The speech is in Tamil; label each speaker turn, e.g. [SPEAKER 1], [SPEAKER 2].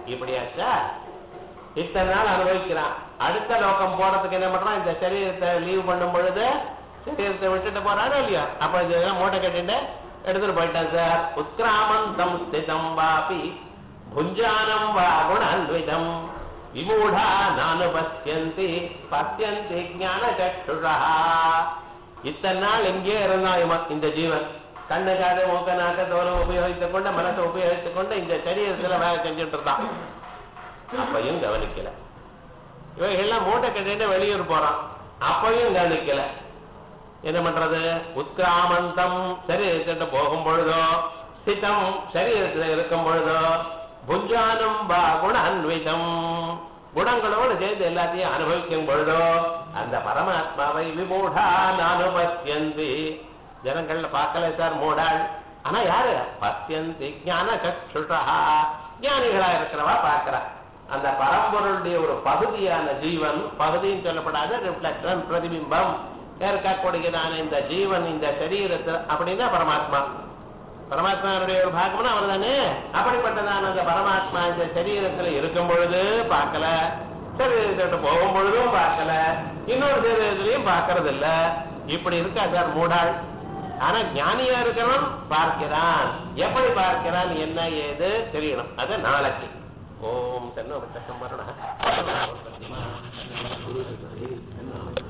[SPEAKER 1] இப்படியாச்சா இத்தனை நாள் அனுபவிக்கிறான் அடுத்த லோகம் போறதுக்கு என்ன பண்றான் இந்த சரீரத்தை லீவ் பண்ணும் பொழுது சரீரத்தை விட்டுட்டு போறானோ இல்லையா அப்ப இதெல்லாம் மூட்டை கட்டிட்டு எடுத்துட்டு போயிட்டான் சார் உத்கிராமந்தம் ஸ்திதம் வாபி புஞ்சானம் வா குணான்விதம் விமூடா நானு பசியந்தி பசியந்தி ஞான சற்றுஷா இத்தனை நாள் எங்கே இருந்தான் இவன் இந்த ஜீவன் கண்ணு காது மூக்க நாக்க தோலம் உபயோகித்துக் கொண்டு மனசை உபயோகித்துக் கொண்டு இந்த சரீரத்துல வேலை செஞ்சுட்டு இருந்தான் அப்பையும் கவனிக்கல இவைகள்லாம் மூட்டை கட்டிட்டு வெளியூர் போறான் அப்பையும் கவனிக்கல என்ன பண்றது உத்கிராமந்தம் சரீரத்திட்ட போகும் பொழுதோ ஸ்திதம் சரீரத்துல இருக்கும் பொழுதோ புஞ்சானம் வா குண அன்விதம் குணங்களோடு சேர்ந்து எல்லாத்தையும் அனுபவிக்கும் பொழுதோ அந்த பரமாத்மாவை விமூடா அனுபத்தியந்தி ஜனங்கள்ல பார்க்கல சார் மூடாள் ஆனா யாரு பத்தியந்தி ஞான சக்ஷுஷா ஞானிகளா இருக்கிறவா பார்க்கிறா அந்த பரம்பொருளுடைய ஒரு பகுதியான ஜீவன் பகுதின்னு சொல்லப்படாத ரிஃப்ளெக்ஷன் பிரதிபிம்பம் இருக்கக்கூடியதான இந்த ஜீவன் இந்த சரீரத்தில் அப்படின்னா பரமாத்மா பரமாத்மாவுடைய ஒரு பாகம்னா அவர் தானே அப்படிப்பட்டதான அந்த பரமாத்மா இந்த சரீரத்துல இருக்கும் பொழுது பார்க்கல சரீரத்தை போகும் பொழுதும் பார்க்கல இன்னொரு சரீரத்திலையும் பார்க்கறது இல்ல இப்படி இருக்கா சார் மூடாள் ஆனா ஞானியா இருக்கிறவன் பார்க்கிறான் எப்படி பார்க்கிறான் என்ன ஏது தெரியணும் அது நாளைக்கு ஓம் தன்னோ வருண